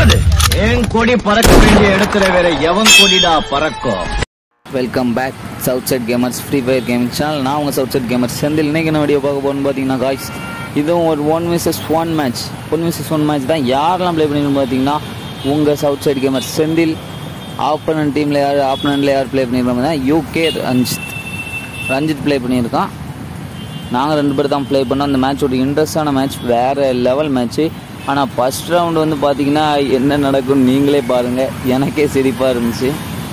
என்னது என் கொடி பறக்க வேண்டிய இடத்துல வேற எவன் கொடிடா பறக்கும் welcome back south side gamers Free Fire gaming channel நான் உங்கள் சவுத் சைட் கேமர்ஸ் செந்தில் இன்னைக்கு என்ன வீடியோ பார்க்க போகணும்னு பார்த்தீங்கன்னா காய்ஸ் இதுவும் ஒரு one versus one match one versus one match தான் யாரெல்லாம் ப்ளே பண்ணிருக்கோம் பார்த்தீங்கன்னா உங்கள் south side gamers Senthil opponent டீமில் யார் ஆப்பனண்ட்டில் யார் ப்ளே பண்ணியிருக்கோம் யூகே ரஞ்சித் ரஞ்சித் ப்ளே பண்ணியிருக்கான் நாங்கள் ரெண்டு பேர் தான் ப்ளே பண்ணோம் அந்த மேட்ச் ஒரு இன்ட்ரெஸ்டான மேட்ச் வேறு லெவல் மேட்ச்சு ஆனால் ஃபஸ்ட் ரவுண்டு வந்து பார்த்தீங்கன்னா என்ன நடக்கும்னு நீங்களே பாருங்கள் எனக்கே சிரிப்பாக இருந்துச்சு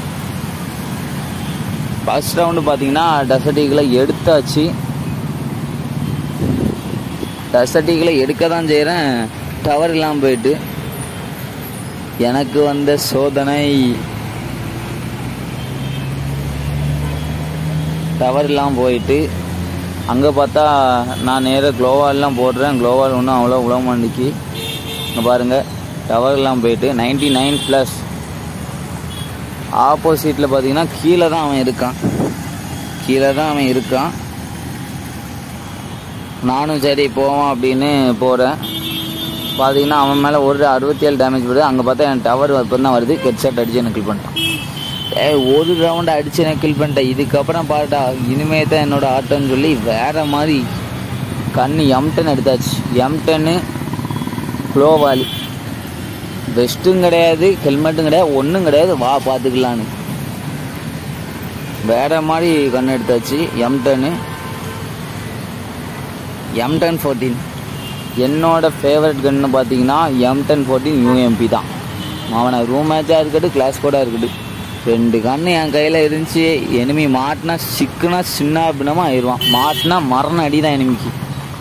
ஃபர்ஸ்ட் ரவுண்டு பார்த்தீங்கன்னா டசர்டிகளை எடுத்தாச்சு டசர்டிகளை எடுக்க தான் செய்கிறேன் டவர் இல்லாமல் போயிட்டு எனக்கு வந்த சோதனை டவர் இல்லாமல் போயிட்டு அங்கே பார்த்தா நான் நேராக க்ளோவால்லாம் போடுறேன் க்ளோவால் ஒன்றும் அவ்வளோ உழ மாண்டிக்கு இங்கே பாருங்கள் டவர் இல்லாமல் போயிட்டு நைன்டி நைன் ப்ளஸ் ஆப்போசிட்டில் பார்த்தீங்கன்னா கீழே தான் அவன் இருக்கான் கீழே தான் அவன் இருக்கான் நானும் சரி போவான் அப்படின்னு போகிறேன் பார்த்தீங்கன்னா அவன் மேலே ஒரு அறுபத்தி ஏழு டேமேஜ் வருது அங்கே பார்த்தா என் டவர் இப்போ தான் வருது ஹெட் ஷாட் அடிச்சு எனக்கு கில் பண்ணிட்டான் ஏ ஒரு ரவுண்டு அடிச்சு எனக்கு கில் பண்ணிட்டேன் இதுக்கப்புறம் பாருடா இனிமே தான் என்னோட ஆட்டம்னு சொல்லி வேற மாதிரி கண்ணு எம் டென் எடுத்தாச்சு எம் டென்னு க்ளோவாலி வெஸ்ட்டும் கிடையாது ஹெல்மெட்டும் கிடையாது ஒன்றும் கிடையாது வா பார்த்துக்கலான்னு வேற மாதிரி கண் எடுத்தாச்சு எம் டென்னு எம் டென் ஃபோர்டீன் என்னோட ஃபேவரட் கன்னு பார்த்தீங்கன்னா எம் டென் ஃபோர்டீன் யூஎம்பி தான் அவனை ரூம் மேட்சாக இருக்கட்டும் கிளாஸ் கூட இருக்கட்டும் ரெண்டு கன்று என் கையில் இருந்துச்சு எனிமி மாட்டினா சிக்குனா சின்ன பின்னமாக ஆயிடுவான் மாட்டினா மரண அடி தான் எனிமிக்கு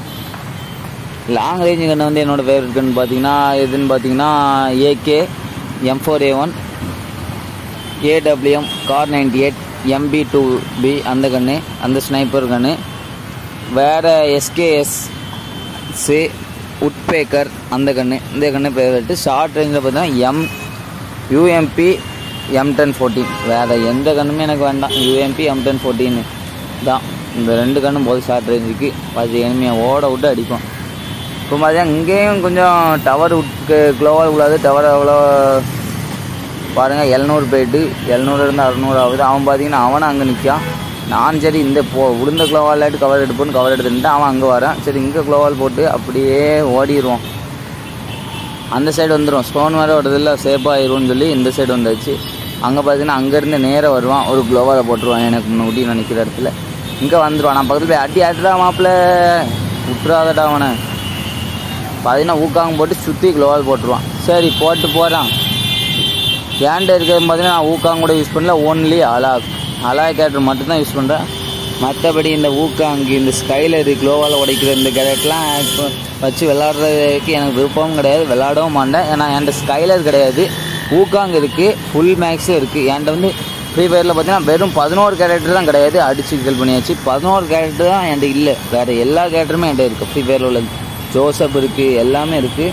லாங் ரேஞ்சு கன்று வந்து என்னோட ஃபேவரட் கன் பார்த்தீங்கன்னா எதுன்னு பார்த்தீங்கன்னா AK M four A one AWM Kar ninety eight MP two P அந்த கன்று அந்த ஸ்னைப்பர் கன்று வேறு எஸ்கேஎஸ் சி உட்பேக்கர் அந்த கன்று இந்த கன்று ஃபேவரெட்டு ஷார்ட் ரேஞ்சில் பார்த்தீங்கன்னா M UMP M ten fourteen வேறு எந்த கண்ணுமே எனக்கு வேண்டாம் யூஎம்பி எம் டென் ஃபோர்டீன் தான் இந்த ரெண்டு கண்ணும் போது ஷார்ட் ரேஞ்சுக்கு அது எனிமையை ஓட விட்டு அடிக்கும் இப்போ பார்த்தீங்கன்னா இங்கேயும் கொஞ்சம் டவர் விட்டு க்ளோவால் உள்ளாது டவர் அவ்வளோ பாருங்கள் எழுநூறு போயிட்டு எழுநூறுலேருந்து அறநூறு ஆகுது அவன் பார்த்தீங்கன்னா அவனும் அங்கே நிற்கான் நான் சரி இந்த போ விழுந்த க்ளோவால் கவர் எடுப்போன்னு கவர் எடுத்துட்டு அவன் அங்கே வரான் சரி இங்கே க்ளோவால் போட்டு அப்படியே ஓடிடுவோம் அந்த சைடு வந்துடும் ஸ்டோன் வேறு வரதில்ல சேஃபாக ஆயிடும்னு சொல்லி இந்த சைடு வந்தாச்சு அங்கே பார்த்தீங்கன்னா அங்கேருந்து நேராக வருவான் ஒரு க்ளோவால் போட்டுருவான் எனக்கு முன்னாடி நினைக்கிற இடத்துல இங்கே வந்துடுவான் நான் பக்கத்தில் போய் அடி அடிடா மாப்பிள்ள விட்டுறாதடா அவனை பார்த்தீங்கன்னா ஊக்காங்க போட்டு சுற்றி க்ளோவால் போட்டுருவான் சரி போட்டு போகிறான் ஏன்ட்ட இருக்கிறது பார்த்தீங்கன்னா நான் ஊக்காங்க கூட யூஸ் பண்ணல ஓன்லி அலாக் அலாக் கேரக்டர் மட்டும்தான் யூஸ் பண்ணுறேன் மற்றபடி இந்த ஊக்காங்கு இந்த ஸ்கைலரு க்ளோவால் உடைக்கிற இந்த கேரக்டர்லாம் இப்போ வச்சு விளாட்றதுக்கு எனக்கு விருப்பமும் கிடையாது விளாடவும் மாட்டேன் ஏன்னா என்கிட்ட ஸ்கைலர் கிடையாது ஊக்காங் இருக்குது ஃபுல் மேக்ஸும் இருக்குது என்கிட்ட வந்து ஃப்ரீ ஃபயரில் பார்த்தீங்கன்னா வெறும் பதினோரு கேரக்டர் தான் கிடையாது அடிச்சு கில் பண்ணியாச்சு பதினோரு கேரக்டர் தான் என்கிட்ட இல்லை வேறு எல்லா கேரக்டருமே என்கிட்ட இருக்குது ஃப்ரீ ஃபயரில் உள்ளது ஜோசப் இருக்குது எல்லாமே இருக்குது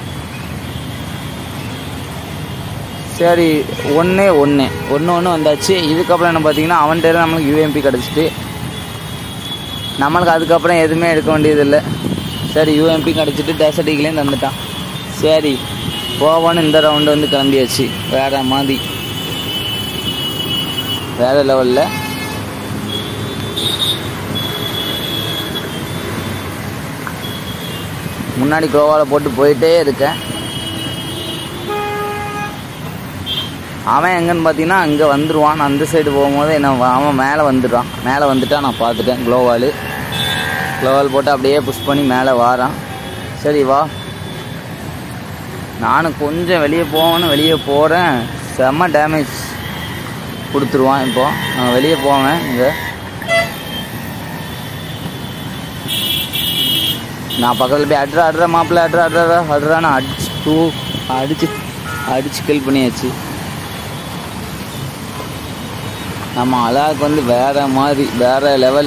சரி ஒன்றே ஒன்று ஒன்று ஒன்று வந்தாச்சு இதுக்கப்புறம் என்ன பார்த்தீங்கன்னா அவன்கிட்ட நம்மளுக்கு யூஎம்பி கிடச்சிட்டு நம்மளுக்கு அதுக்கப்புறம் எதுவுமே எடுக்க வேண்டியதில்லை சரி யூஎம்பி கிடச்சிட்டு டேசடிக்குலேயும் தந்துட்டான் சரி போவோன்னு இந்த ரவுண்டு வந்து கிளம்பியாச்சு வேற மாதிரி வேற லெவலில் முன்னாடி கோவாவில் போட்டு போயிட்டே இருக்கேன் அவன் எங்கன்னு பார்த்தீங்கன்னா அங்கே வந்துடுவான் அந்த சைடு போகும்போது என்ன அவன் மேலே வந்துடுறான் மேலே வந்துட்டா நான் பார்த்துட்டேன் க்ளோவால் க்ளோவால் போட்டு அப்படியே புஷ் பண்ணி மேலே வாரான் சரி வா நானும் கொஞ்சம் வெளியே போவேன்னு வெளியே போகிறேன் செம்ம டேமேஜ் கொடுத்துருவான் இப்போ நான் வெளியே போவேன் இங்கே நான் பக்கத்தில் போய் அட்ரா அட்ரா மாப்பிள்ள அட்ரா அட்ரா அட்ரான்னு அடிச்சு டூ அடிச்சு அடிச்சு கில் பண்ணியாச்சு நம்ம அலாக்கு வந்து வேற மாதிரி வேற லெவல்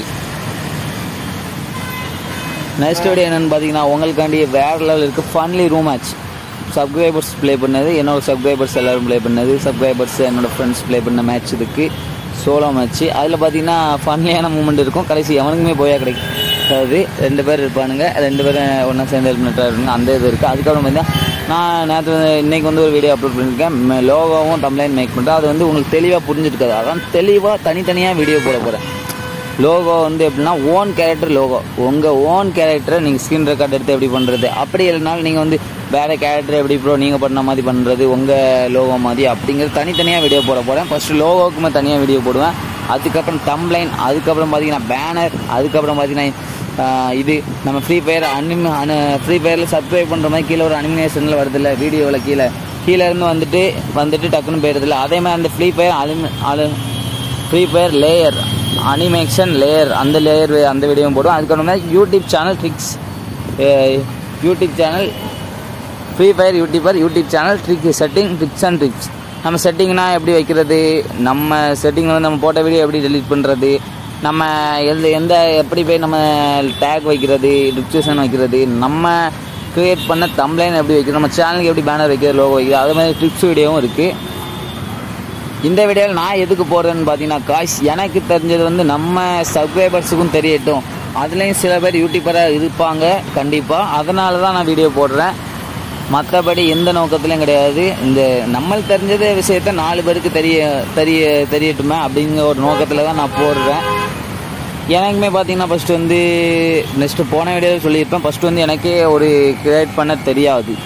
நெக்ஸ்ட் வீடியோ என்னென்னு பார்த்தீங்கன்னா உங்களுக்காண்டி வேற லெவல் இருக்குது funny room match subscribers play பண்ணது என்னோட சப்ஸ்கிரைபர்ஸ் எல்லோரும் ப்ளே பண்ணது சப்ஸ்கிரைபர்ஸ் என்னோட ஃப்ரெண்ட்ஸ் ப்ளே பண்ண மேட்ச் இருக்குது சோலோ மேட்ச்சு அதில் பார்த்தீங்கன்னா ஃபன்லியான மூமெண்ட் இருக்கும் கடைசி எவனுக்குமே போயா கிடைக்காது ரெண்டு பேர் இருப்பானுங்க ரெண்டு பேரும் ஒன்றா சேர்ந்து ஹெல்மெட்டாக இருப்பாங்க அந்த இது இருக்குது அதுக்கப்புறம் பார்த்தீங்கன்னா நான் நேற்று இன்னைக்கு வந்து ஒரு வீடியோ அப்லோட் பண்ணியிருக்கேன் லோகோவும் தம்ப்ளைன் மேக் பண்ணுறேன் அது வந்து உங்களுக்கு தெளிவாக புரிஞ்சிருக்காது அதான் தெளிவாக தனித்தனியாக வீடியோ போட போகிறேன் லோகோ வந்து எப்படின்னா ஓன் கேரக்டர் லோகோ உங்கள் ஓன் கேரக்டரை நீங்கள் ஸ்க்ரீன் ரெக்கார்ட் எடுத்து எப்படி பண்ணுறது அப்படி இல்லைனாலும் நீங்கள் வந்து வேறு கேரக்டர் எப்படி ப்ரோ நீங்கள் பண்ண மாதிரி பண்ணுறது உங்கள் லோகோ மாதிரி அப்படிங்கிறது தனித்தனியாக வீடியோ போட போகிறேன் ஃபஸ்ட்டு லோகோக்குமே தனியாக வீடியோ போடுவேன் அதுக்கப்புறம் தம்ப்ளைன் அதுக்கப்புறம் பார்த்தீங்கன்னா பேனர் அதுக்கப்புறம் பார்த்தீங்கன்னா ஆஹ் இது நம்ம ஃப்ரீ ஃபயர் அனிமி அனு ஃப்ரீ ஃபயரில் சப்ஸ்கிரைப் பண்ணுற மாதிரி கீழே ஒரு அனிமினேஷனில் வருதுல்ல வீடியோவில் கீழே கீழே இருந்து வந்துட்டு வந்துட்டு டக்குன்னு போயிடுதுல்ல அதே மாதிரி அந்த ஃப்ரீ ஃபயர் அலிமி அலு Free Fire layer animation layer அந்த லேயர் அந்த வீடியோவும் போடுவோம் அதுக்கப்புறமா YouTube channel tricks YouTube channel Free Fire YouTuber YouTube channel trick setting tricks and tricks நம்ம செட்டிங்னா எப்படி வைக்கிறது நம்ம செட்டிங்கில் வந்து நம்ம போட்ட வீடியோ எப்படி டெலீட் பண்ணுறது நம்ம எந்த எந்த எப்படி போய் நம்ம டேக் வைக்கிறது டிஸ்கிரிப்ஷன் வைக்கிறது நம்ம க்ரியேட் பண்ண தம்ப்ளைன் எப்படி வைக்கிறது நம்ம சேனலுக்கு எப்படி பேனர் வைக்கிறது லோகோ வைக்கிறது அது மாதிரி ட்ரிப்ஸ் வீடியோவும் இருக்குது இந்த வீடியோவில் நான் எதுக்கு போடுறேன்னு பார்த்தீங்கன்னா காய்ஸ் எனக்கு தெரிஞ்சது வந்து நம்ம சப்ஸ்கிரைபர்ஸுக்கும் தெரியட்டும் அதுலேயும் சில பேர் யூடியூபராக இருப்பாங்க கண்டிப்பாக அதனால தான் நான் வீடியோ போடுறேன் மற்றபடி எந்த நோக்கத்துலையும் கிடையாது இந்த நம்மளுக்கு தெரிஞ்சத விஷயத்த நாலு பேருக்கு தெரிய தெரிய தெரியட்டுமே அப்படிங்கிற ஒரு நோக்கத்தில் தான் நான் போடுறேன் எனக்குமே பார்த்தீங்கன்னா ஃபஸ்ட்டு வந்து நெக்ஸ்ட்டு போன வீடியோவில் சொல்லியிருப்பேன் ஃபஸ்ட்டு வந்து எனக்கே ஒரு கிரியேட் பண்ண தெரியாது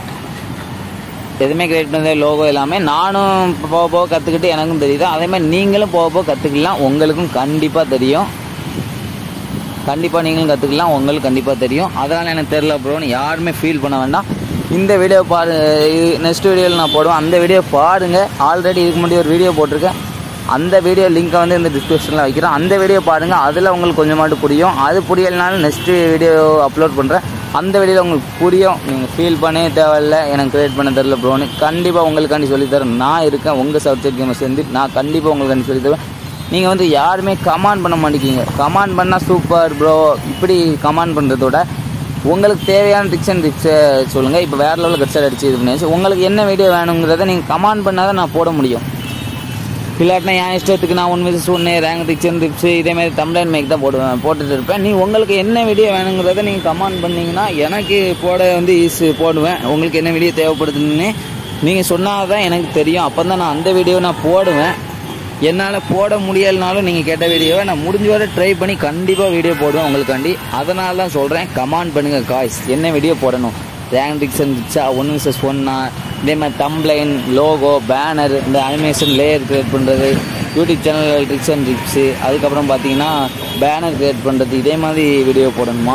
எதுவுமே கிரியேட் பண்ணது லோகோ எல்லாமே நானும் போக போக கற்றுக்கிட்டு எனக்கும் தெரியுது அதே மாதிரி நீங்களும் போக போக கற்றுக்கலாம் உங்களுக்கும் கண்டிப்பாக தெரியும் கண்டிப்பாக நீங்களும் கற்றுக்கலாம் உங்களுக்கு கண்டிப்பாக தெரியும் அதனால் எனக்கு தெரில ப்ரோன்னு யாருமே ஃபீல் பண்ண வேண்டாம் இந்த வீடியோ பாரு நெக்ஸ்ட் வீடியோவில் நான் போடுவேன் அந்த வீடியோ பாருங்கள் ஆல்ரெடி இதுக்கு முன்னாடி ஒரு வீடியோ போட்டிருக்கேன் அந்த வீடியோ லிங்க்கை வந்து இந்த டிஸ்கிரிப்ஷனில் வைக்கிறேன் அந்த வீடியோ பாருங்கள் அதில் உங்களுக்கு கொஞ்சமாட்டு புரியும் அது புரியலைனாலும் நெக்ஸ்ட்டு வீடியோ அப்லோட் பண்ணுறேன் அந்த வீடியோவில் உங்களுக்கு புரியும் நீங்கள் ஃபீல் பண்ணவே தேவையில்ல எனக்கு க்ரியேட் பண்ண தெரில ப்ரோன்னு கண்டிப்பாக உங்களுக்காண்டி சொல்லித்தரேன் நான் இருக்கேன் உங்கள் சப்ஜெக்ட் கேமை சேர்ந்து நான் கண்டிப்பாக உங்களுக்காண்டி சொல்லித்தருவேன் நீங்கள் வந்து யாருமே கமாண்ட் பண்ண மாட்டேங்கிங்க கமாண்ட் பண்ணால் சூப்பர் ப்ரோ இப்படி கமாண்ட் பண்ணுறதோட உங்களுக்கு தேவையான டிப்ஸ் அண்ட் டிப்ஸை சொல்லுங்கள் இப்போ வேறு லெவலில் கட்சர் அடிச்சு இது பண்ணி உங்களுக்கு என்ன வீடியோ வேணுங்கிறத நீங்கள் கமாண்ட் பண்ணால் தான் நான் போட முடியும் இல்லாட்டினா என் இஷ்டத்துக்கு நான் ஒன் விசஸ் ஒன்று ரேங்க் டிக்ஷன் டிப்ஸு இதேமாதிரி தமிழன் மேக் தான் போடுவேன் போட்டுட்டு இருப்பேன் நீ உங்களுக்கு என்ன வீடியோ வேணுங்கிறத நீங்கள் கமெண்ட் பண்ணீங்கன்னா எனக்கு போட வந்து ஈஸி போடுவேன் உங்களுக்கு என்ன வீடியோ தேவைப்படுதுன்னு நீங்கள் சொன்னால் தான் எனக்கு தெரியும் அப்போ தான் நான் அந்த வீடியோவை நான் போடுவேன் என்னால் போட முடியலனாலும் நீங்கள் கேட்ட வீடியோவை நான் முடிஞ்ச வரை ட்ரை பண்ணி கண்டிப்பாக வீடியோ போடுவேன் உங்களுக்காண்டி அதனால தான் சொல்கிறேன் கமெண்ட் பண்ணுங்கள் காய்ஸ் என்ன வீடியோ போடணும் ரேங்க் டிக்ஷன் டிக்ஸா ஒன் விசஸ் ஒன்னா இதே மாதிரி தம்ப்ளைன் லோகோ பேனர் இந்த அனிமேஷன் லேயர் கிரியேட் பண்ணுறது YouTube channel tricks and tips அதுக்கப்புறம் பார்த்தீங்கன்னா பேனர் கிரியேட் பண்ணுறது இதே மாதிரி வீடியோ போடணுமா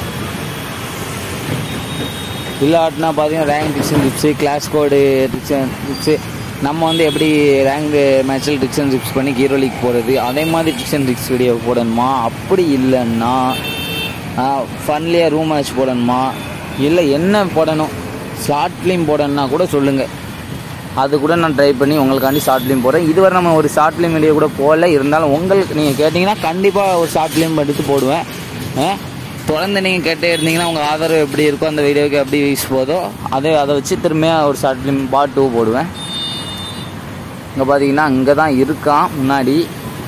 இல்லாட்டினா பார்த்தீங்கன்னா ரேங்க் டிக்ஷன் டிப்ஸு கிளாஸ் கோடு டிக்ஷன் டிப்ஸு நம்ம வந்து எப்படி ரேங்க் மேட்ச்சில் டிக்ஷன் டிப்ஸ் பண்ணி ஹீரோ லீக் போடுறது அதே மாதிரி டிக்ஷன் டிப்ஸ் வீடியோ போடணுமா அப்படி இல்லைன்னா ஃபன்லியாக ரூம் மேட்ச் போடணுமா இல்லை என்ன போடணும் ஷார்ட் ஃபிலிம் போடணும்னா கூட சொல்லுங்கள் அது கூட நான் ட்ரை பண்ணி உங்களுக்காண்டி ஷார்ட் ஃபிலிம் போடுறேன் இதுவரை நம்ம ஒரு ஷார்ட் ஃபிலிம் வீடியோ கூட போடல இருந்தாலும் உங்களுக்கு நீங்கள் கேட்டிங்கன்னா கண்டிப்பாக ஒரு ஷார்ட் ஃபிலிம் எடுத்து போடுவேன் ஆ? தொடர்ந்து நீங்கள் கேட்டே இருந்தீங்கன்னா உங்கள் ஆதரவு எப்படி இருக்கோ அந்த வீடியோக்கு எப்படி வீஸ் போதோ அதே அதை வச்சு திரும்பியாக ஒரு ஷார்ட் ஃபிலிம் பார்ட் டூ போடுவேன் இங்கே பார்த்தீங்கன்னா அங்கே தான் இருக்கான் முன்னாடி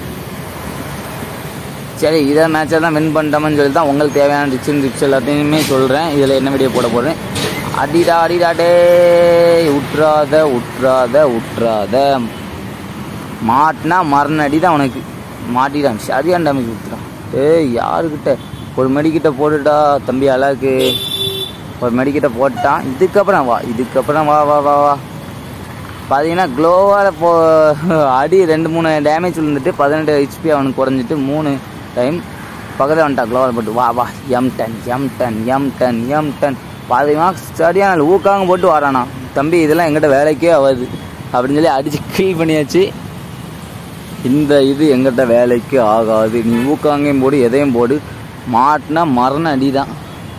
சரி இதை மேட்சை தான் வின் பண்ணிட்டோம்னு சொல்லி தான் உங்களுக்கு தேவையான டிப்ஸ் டிப்ஸ் எல்லாத்தையுமே சொல்கிறேன் இதில் என்ன வீடியோ போட போகிறேன் அடிடா அடிடா டே உற்றாத உற்றாத உற்றாத மாட்டினா மரண அடி தான் உனக்கு மாட்டிடான் சரியான டேமேஜ் கொடுத்துட்டான் ஏய் யாருக்கிட்ட ஒரு மெடிக்கிட்ட போட்டுட்டா தம்பி அழகு ஒரு மெடிக்கிட்ட போட்டான் இதுக்கப்புறம் வா இதுக்கப்புறம் வா வா வா வா பார்த்தீங்கன்னா க்ளோவால் போ அடி ரெண்டு மூணு டேமேஜ் விழுந்துட்டு பதினெட்டு ஹெச்பி அவனுக்கு குறைஞ்சிட்டு மூணு டைம் பக்கத்தில் வந்துட்டான் க்ளோவால் போட்டு வா வா M ten M ten M ten M ten பார்த்தீங்கன்னா சரியான ஊக்காங்க போட்டு வரானா தம்பி இதெல்லாம் எங்கிட்ட வேலைக்கே ஆகாது அப்படின்னு சொல்லி அடித்து கில் பண்ணியாச்சு இந்த இது எங்கிட்ட வேலைக்கு ஆகாது நீ ஊக்காங்கையும் போடு எதையும் போடு மாட்டினா மரண அடி தான்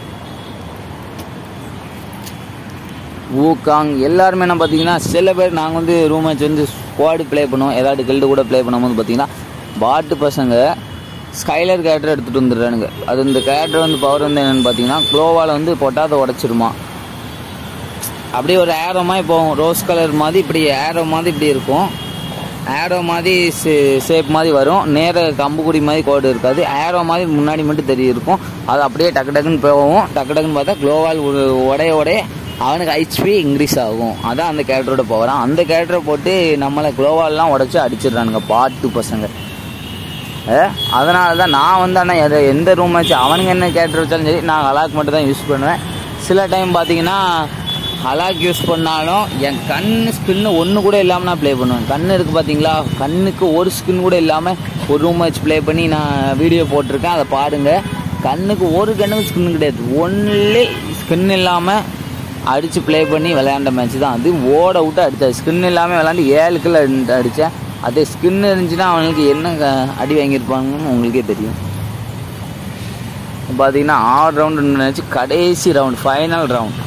ஊக்காங் எல்லாருமே என்ன பார்த்தீங்கன்னா சில பேர் நாங்கள் வந்து ரூம் மேட்ச் வந்து ஸ்குவாடு ப்ளே பண்ணுவோம் ஏதாவது கில்டு கூட ப்ளே பண்ணும்போது பார்த்தீங்கன்னா பாட்டு பசங்க ஸ்கைலர் கேரக்டர் எடுத்துகிட்டு வந்துடுறானுங்க அது இந்த கேரக்டர் வந்து பவர் வந்து என்னென்னு பார்த்தீங்கன்னா க்ளோவால் வந்து பொட்டாத உடச்சிருமா அப்படியே ஒரு ஏரோ மாதிரி போகும் ரோஸ் கலர் மாதிரி இப்படி ஏரோ மாதிரி இப்படி இருக்கும் ஏரோ மாதிரி ஷேப் மாதிரி வரும் நேர கம்புக்குடி மாதிரி கோடு இருக்காது ஏரோ மாதிரி முன்னாடி மட்டும் தெரிய இருக்கும் அது அப்படியே டக்கு டக்குன்னு போகும் டக்கு டக்குன்னு பார்த்தா க்ளோவால் உடைய உடைய அவனுக்கு ஹெச்பி இன்க்ரீஸ் ஆகும் அதான் அந்த கேரக்டரோட பவரான் அந்த கேரக்டரை போட்டு நம்மளை குளோவாலெலாம் உடச்சி அடிச்சிடுறானுங்க பாட்டு பசங்க அதனால தான் நான் வந்து ஆனால் எதை எந்த ரூம் வச்சு அவனுங்க என்ன கேரக்டர் வச்சாலும் சரி நான் ஹலாக் மட்டும் தான் யூஸ் பண்ணுவேன் சில டைம் பார்த்தீங்கன்னா ஹலாக் யூஸ் பண்ணாலும் என் கண் ஸ்கின்னு ஒன்று கூட இல்லாமல் நான் ப்ளே பண்ணுவேன் கண் இருக்குது பார்த்தீங்களா கண்ணுக்கு ஒரு ஸ்கின் கூட இல்லாமல் ஒரு ரூம் வச்சு ப்ளே பண்ணி நான் வீடியோ போட்டிருக்கேன் அதை பாருங்கள் கண்ணுக்கு ஒரு கண்ணுக்கு ஸ்கின் கிடையாது ஒன்லி ஸ்கின் இல்லாமல் அடித்து ப்ளே பண்ணி விளையாண்ட மேட்ச் தான் அது ஓட விட்டு அடித்தேன் ஸ்கின் இல்லாமல் விளையாண்டு ஏழு கிலோ அடித்தேன் அதே ஸ்கின் இருந்துச்சுன்னா அவனுக்கு என்ன க- அடி வாங்கியிருப்பாங்கன்னு உங்களுக்கே தெரியும் பார்த்தீங்கன்னா ஆறு ரவுண்டு நினச்சி கடைசி ரவுண்ட் ஃபைனல் ரவுண்ட்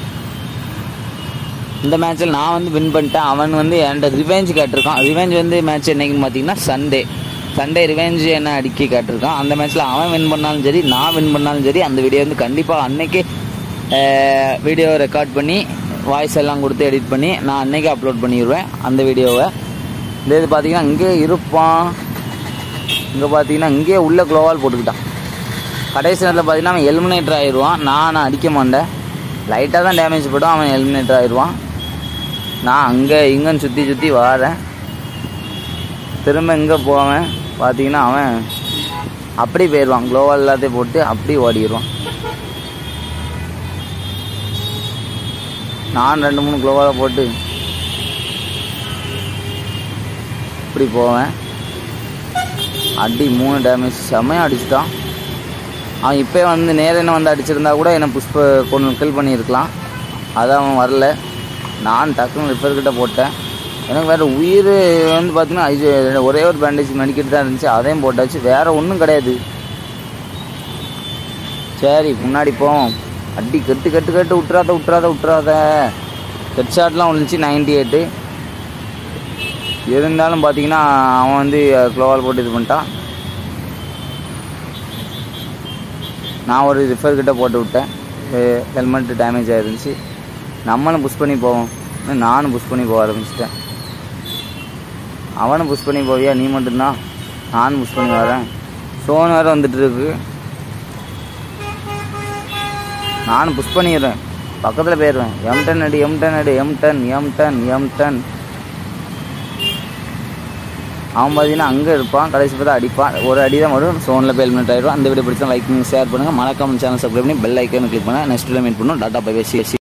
இந்த மேட்ச்சில் நான் வந்து வின் பண்ணிட்டேன் அவன் வந்து என்கிட்ட ரிவெஞ்ச் கேட்டிருக்கான் ரிவெஞ்ச் வந்து மேட்ச் என்னைக்குன்னு பார்த்தீங்கன்னா சண்டே சண்டே ரிவெஞ்ச் என்ன அடிக்க கேட்டிருக்கான் அந்த மேட்ச்சில் அவன் வின் பண்ணாலும் சரி நான் வின் பண்ணாலும் சரி அந்த வீடியோ வந்து கண்டிப்பாக அன்னைக்கு வீடியோ ரெக்கார்ட் பண்ணி வாய்ஸ் எல்லாம் கொடுத்து எடிட் பண்ணி நான் அன்னைக்கு அப்லோட் பண்ணிடுவேன் அந்த வீடியோவை இந்த இது பார்த்தீங்கன்னா இங்கே இருப்பான் இங்கே பார்த்தீங்கன்னா இங்கேயே உள்ள க்ளோவால் போட்டுக்கிட்டான் கடைசி நேரத்தில் பார்த்தீங்கன்னா அவன் எலிமினேட்டர் ஆயிடுவான் நான் அடிக்க மாட்டேன் லைட்டாக தான் டேமேஜ் படும் அவன் எலிமினேட்டர் ஆயிடுவான் நான் அங்கே இங்கன்னு சுற்றி சுற்றி வாரேன் திரும்ப இங்கே போவேன் பார்த்தீங்கன்னா அவன் அப்படி போயிடுவான் க்ளோவால் எல்லாத்தையும் போட்டு அப்படி ஓடிடுவான் நான் ரெண்டு மூணு க்ளோவால் போட்டு இப்படி போவேன் அடி மூணு டேமேஜ் செம்மையாக அடிச்சிட்டான் அவன் இப்போ வந்து நேர என்ன வந்து அடிச்சிருந்தா கூட என்னை புஷ்ப கொண்டு கில் பண்ணியிருக்கலாம் அதான் அவன் வரல நான் டக்குன்னு ரிப்பேர் கிட்ட போட்டேன் எனக்கு வேறு உயிர் வந்து பார்த்தீங்கன்னா இது ஒரே ஒரு பேண்டேஜ் மெடிக்கிட்டு தான் இருந்துச்சு அதையும் போட்டாச்சு வேறு ஒன்றும் கிடையாது சரி முன்னாடி போவோம் அடி கட்டு கட்டு கட்டு விட்றாத விட்றாத விட்றாத ஹெட் ஷாட்லாம் விழுந்துச்சு நைன்டி எயிட்டு இருந்தாலும் பார்த்தீங்கன்னா அவன் வந்து க்ளோவால் போட்டு இது பண்ணிட்டான் நான் ஒரு ரிஃபர் கிட்ட போட்டு விட்டேன் ஹெல்மெட் டேமேஜ் ஆயிருந்துச்சு நம்மளும் புஷ் பண்ணி போவோம் இன்னும் நானும் புஷ் பண்ணி போக ஆரம்பிச்சிட்டேன் அவனும் புஷ் பண்ணி போவியா நீ மட்டும்தான் நானும் புஷ் பண்ணி வரேன் சோன் வேறு வந்துட்டு இருக்கு நானும் புஷ் பண்ணிடுறேன் பக்கத்தில் போயிடுவேன் எம் டென் அடி எம் டென் அடி M ten M ten M ten அவன் பார்த்தீங்கன்னா அங்கே இருப்பான் கடைசி பார்த்தா அடிப்பான் ஒரு அடி தான் வரும் சோனில் போய் ஹெல்மெட் ஆயிடும் அந்த வீடியோ பிடிச்சா லைக் ஷேர் பண்ணுங்கள் மறக்காம சேனல் சப்ஸ்கிரைப் பண்ணி பெல் ஐக்கன் கிளிக் பண்ணால் நெக்ஸ்ட் மீட் பண்ணும் டாட்டா பை சி